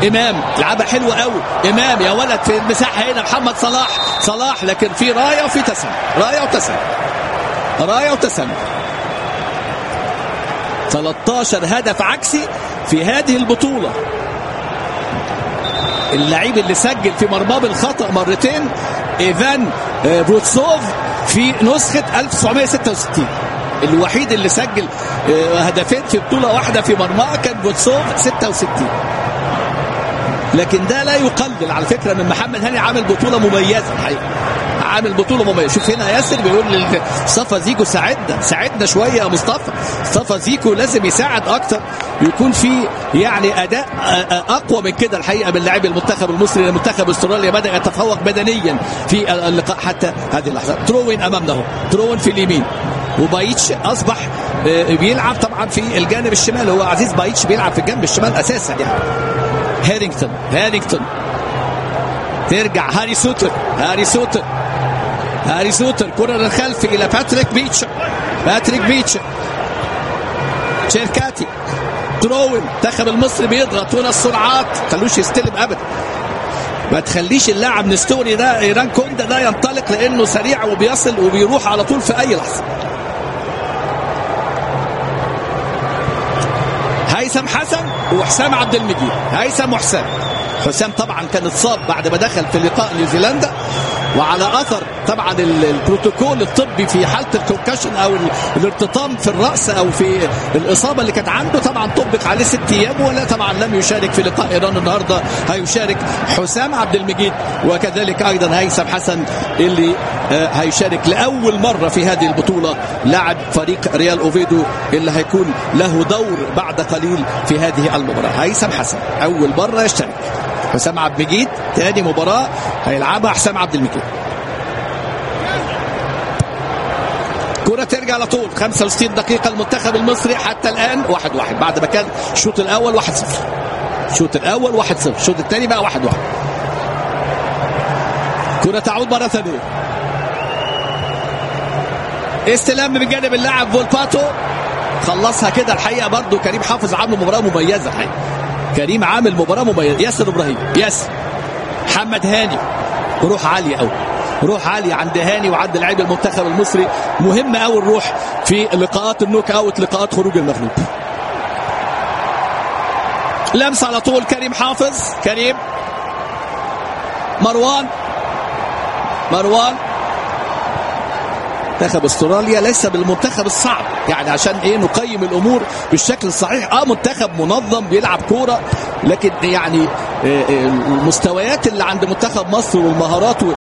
امام لعبها حلوه قوي امام يا ولد في المساحه هنا محمد صلاح صلاح لكن في رايه وفي تسم رايه وتسم رايه وتسم 13 هدف عكسي في هذه البطوله اللعيب اللي سجل في مرماه بالخطا مرتين ايفان بروتسوف في نسخه 1966 الوحيد اللي سجل هدفين في بطوله واحده في مرماه كان بروتسوف 66 لكن ده لا يقلل على فكره من محمد هاني عامل بطوله مميزه الحقيقه عامل بطوله مميزه شوف هنا ياسر بيقول صفا زيكو ساعدنا ساعدنا شويه يا مصطفى صفا زيكو لازم يساعد اكتر يكون في يعني اداء اقوى من كده الحقيقه من لاعبي المنتخب المصري المنتخب استراليا بدا يتفوق بدنيا في اللقاء حتى هذه اللحظه تروين امامنا اهو تروين في اليمين وبايتش اصبح بيلعب طبعا في الجانب الشمال هو عزيز بايتش بيلعب في الجنب الشمال اساسا يعني هيرينغتون هيرينغتون ترجع هاري سوتر هاري سوتر هاري سوتر كرة للخلف إلى باتريك بيتشر باتريك بيتشر شيركاتي تروين منتخب المصري بيضغط هنا السرعات خلوش يستلم ابدا ما تخليش اللاعب نستوري ده ايران كوندا ده ينطلق لانه سريع وبيصل وبيروح على طول في اي لحظه هيثم حسن وحسام عبد المجيد هيثم وحسام حسام طبعا كان اتصاب بعد ما دخل في لقاء نيوزيلندا وعلى اثر طبعا البروتوكول الطبي في حاله الكونكشن او الارتطام في الراس او في الاصابه اللي كانت عنده طبعا طبق عليه ست ايام ولا طبعا لم يشارك في لقاء ايران النهارده هيشارك حسام عبد المجيد وكذلك ايضا هيثم حسن اللي هيشارك لاول مره في هذه البطوله لاعب فريق ريال اوفيدو اللي هيكون له دور بعد قليل في هذه المباراه هيثم حسن اول مره يشترك حسام عبد المجيد ثاني مباراه هيلعبها حسام عبد المجيد كرة ترجع على طول 65 دقيقة المنتخب المصري حتى الآن واحد واحد بعد ما كان الشوط الأول واحد صفر الشوط الأول واحد صفر الشوط الثاني بقى واحد واحد كرة تعود مرة ثانية استلام من جانب اللاعب فولباتو خلصها كده الحقيقة برضو كريم حافظ عامل مباراة مميزة الحقيقة كريم عامل مباراة مميزة ياسر إبراهيم ياسر محمد هاني روح عالية قوي روح عالية عند هاني وعند لاعبي المنتخب المصري مهم قوي الروح في لقاءات النوك اوت لقاءات خروج المغلوب لمسة على طول كريم حافظ كريم مروان مروان منتخب استراليا ليس بالمنتخب الصعب يعني عشان ايه نقيم الامور بالشكل الصحيح اه منتخب منظم بيلعب كوره لكن يعني المستويات اللي عند منتخب مصر والمهارات